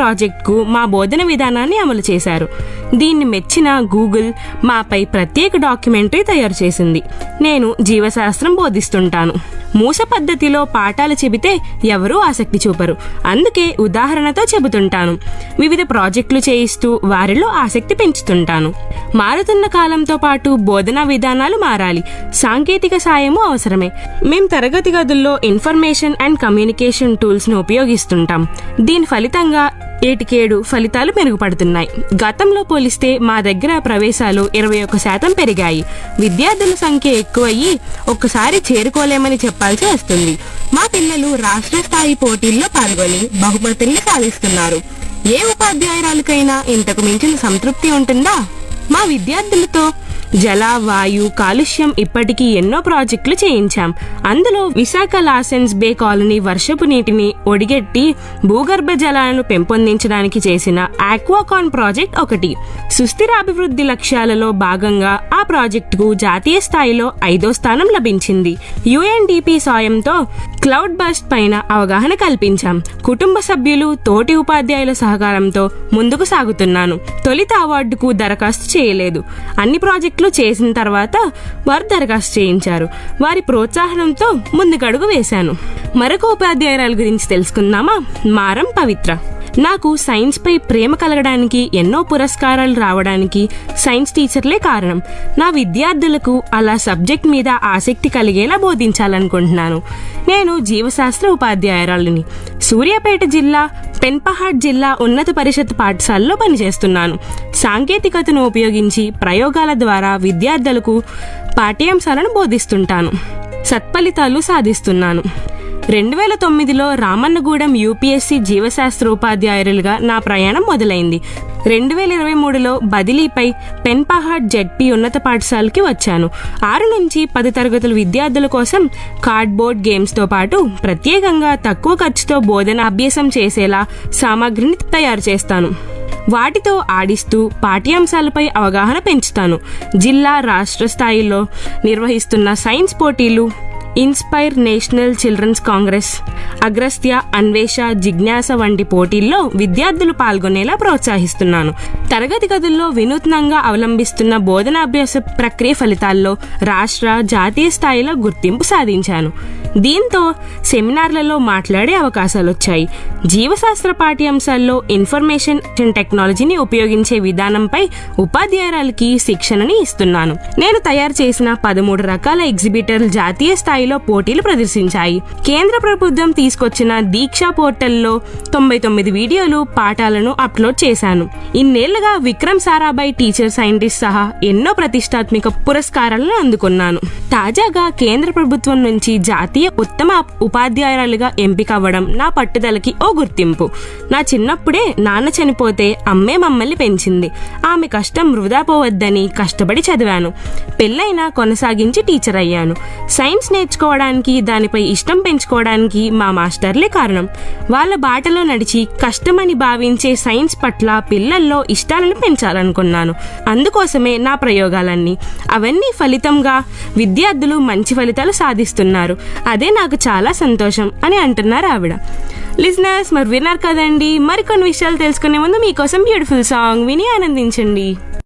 ప్రాజెక్ట్కు మా బోధన విధానాన్ని అమలు చేశారు దీన్ని మెచ్చిన గూగుల్ మాపై ప్రత్యేక డాక్యుమెంటరీ తయారు చేసింది నేను జీవశాస్త్రం బోధిస్తుంటాను మూస పద్ధతిలో పాఠాలు చెబితే ఎవరూ ఆసక్తి చూపరు అందుకే ఉదాహరణతో చెబుతుంటాను వివిధ ప్రాజెక్టులు చేయిస్తూ వారిలో ఆసక్తి పెంచుతుంటాను మారుతున్న కాలంతో పాటు బోధనా విధానాలు మారాలి సాంకేతిక సాయము అవసరమే మేం తరగతి గదుల్లో ఇన్ఫర్మేషన్ అండ్ కమ్యూనికేషన్ టూల్స్ ను ఉపయోగిస్తుంటాం దీని ఫలితంగా ఏటికేడు ఫలితాలు మెరుగుపడుతున్నాయి గతంలో పోలిస్తే మా దగ్గర ప్రవేశాలు ఇరవై ఒక్క శాతం పెరిగాయి విద్యార్థుల సంఖ్య ఎక్కువయ్యి ఒక్కసారి చేరుకోలేమని చెప్పాల్సి వస్తుంది మా పిల్లలు రాష్ట్ర స్థాయి పోటీల్లో పాల్గొని బహుమతుల్ని సాధిస్తున్నారు ఏ ఉపాధ్యాయురాలకైనా ఇంతకు మించిన సంతృప్తి ఉంటుందా మా విద్యార్థులతో జల వాయు కాలుష్యం ఇప్పటికీ ఎన్నో ప్రాజెక్టులు చేయించాం అందులో విశాఖ లాసెన్స్ బే కాలనీ వర్షపు నీటిని ఒడిగెట్టి భూగర్భ జలాలను పెంపొందించడానికి చేసిన ఆక్వాకాన్ ప్రాజెక్ట్ ఒకటి సుస్థిర అభివృద్ధి లక్ష్యాలలో భాగంగా ఆ ప్రాజెక్టుకు జాతీయ స్థాయిలో ఐదో స్థానం లభించింది యుఎన్డిపి సాయంతో క్లౌడ్ బస్ట్ పైన అవగాహన కల్పించాం కుటుంబ సభ్యులు తోటి ఉపాధ్యాయుల సహకారంతో ముందుకు సాగుతున్నాను తొలిత అవార్డుకు దరఖాస్తు చేయలేదు అన్ని ప్రాజెక్టులు చేసిన తర్వాత వారు దరఖాస్తు చేయించారు వారి ప్రోత్సాహనంతో ముందుకడుగు వేశాను మరొక ఉపాధ్యాయురాల గురించి తెలుసుకుందామా మారం పవిత్ర నాకు సైన్స్ పై ప్రేమ కలగడానికి ఎన్నో పురస్కారాలు రావడానికి సైన్స్ టీచర్లే కారణం నా విద్యార్థులకు అలా సబ్జెక్ట్ మీద ఆసక్తి కలిగేలా బోధించాలనుకుంటున్నాను నేను జీవశాస్త్ర ఉపాధ్యాయురాలిని సూర్యాపేట జిల్లా పెన్పహాడ్ జిల్లా ఉన్నత పరిషత్ పాఠశాలలో పనిచేస్తున్నాను సాంకేతికతను ఉపయోగించి ప్రయోగాల ద్వారా విద్యార్థులకు పాఠ్యాంశాలను బోధిస్తుంటాను సత్ఫలితాలు సాధిస్తున్నాను రెండు వేల తొమ్మిదిలో రామన్నగూడెం యూపీఎస్సీ జీవశాస్త్ర ఉపాధ్యాయులుగా నా ప్రయాణం మొదలైంది రెండు వేల ఇరవై మూడులో బదిలీపై పెన్పహాడ్ జెడ్పీ ఉన్నత పాఠశాలకి వచ్చాను ఆరు నుంచి పది తరగతుల విద్యార్థుల కోసం కార్డ్బోర్డ్ గేమ్స్తో పాటు ప్రత్యేకంగా తక్కువ ఖర్చుతో బోధన అభ్యాసం చేసేలా సామాగ్రిని తయారు చేస్తాను వాటితో ఆడిస్తూ పాఠ్యాంశాలపై అవగాహన పెంచుతాను జిల్లా రాష్ట్ర స్థాయిలో నిర్వహిస్తున్న సైన్స్ పోటీలు inspire national children's congress Agastya Anvesha జిజ్ఞాస వంటి పోటీల్లో విద్యార్థులు పాల్గొనేలా ప్రోత్సహిస్తున్నాను తరగతి గదుల్లో వినూత్నంగా అవలంబిస్తున్న బోధనాభ్యాస ప్రక్రియ ఫలితాల్లో రాష్ట్ర జాతీయ స్థాయిలో గుర్తింపు సాధించాను దీంతో సెమినార్లలో మాట్లాడే అవకాశాలు వచ్చాయి జీవశాస్త్ర పాఠ్యాంశాల్లో ఇన్ఫర్మేషన్ టెక్నాలజీని ఉపయోగించే విధానంపై ఉపాధ్యాయురాలకి శిక్షణని ఇస్తున్నాను నేను తయారు చేసిన పదమూడు రకాల ఎగ్జిబిటర్లు జాతీయ స్థాయిలో పోటీలు ప్రదర్శించాయి కేంద్ర ప్రభుత్వం తీసుకొచ్చిన దీక్ష పోర్టల్లో తొంభై తొమ్మిది వీడియోలు పాఠాలను అప్లోడ్ చేశాను ఇన్నేళ్లుగా విక్రమ్ సారాభాయ్ టీచర్ సైంటిస్ట్ సహా ఎన్నో ప్రతిష్టాత్మక పురస్కారాలను అందుకున్నాను తాజాగా కేంద్ర ప్రభుత్వం నుంచి జాతీయ ఉత్తమ ఉపాధ్యాయురాలుగా ఎంపిక అవ్వడం నా పట్టుదలకి ఓ గుర్తింపు నా చిన్నప్పుడే నాన్న చనిపోతే అమ్మే మమ్మల్ని పెంచింది ఆమె కష్టం వృధా పోవద్దని కష్టపడి చదివాను పెళ్ళైనా కొనసాగించి టీచర్ అయ్యాను సైన్స్ నేర్చుకోవడానికి దానిపై ఇష్టం పెంచుకోవడానికి మా మాస్టర్లే కారణం వాళ్ళ బాటలో నడిచి కష్టమని భావించే సైన్స్ పట్ల పిల్లల్లో ఇష్టాలను పెంచాలనుకున్నాను అందుకోసమే నా ప్రయోగాలన్నీ అవన్నీ ఫలితంగా విద్యార్థులు మంచి ఫలితాలు సాధిస్తున్నారు అదే నాకు చాలా సంతోషం అని అంటున్నారు ఆవిడ లిజనర్స్ మరి విన్నారు కదండి మరికొన్ని విషయాలు తెలుసుకునే ముందు మీకోసం బ్యూటిఫుల్ సాంగ్ విని ఆనందించండి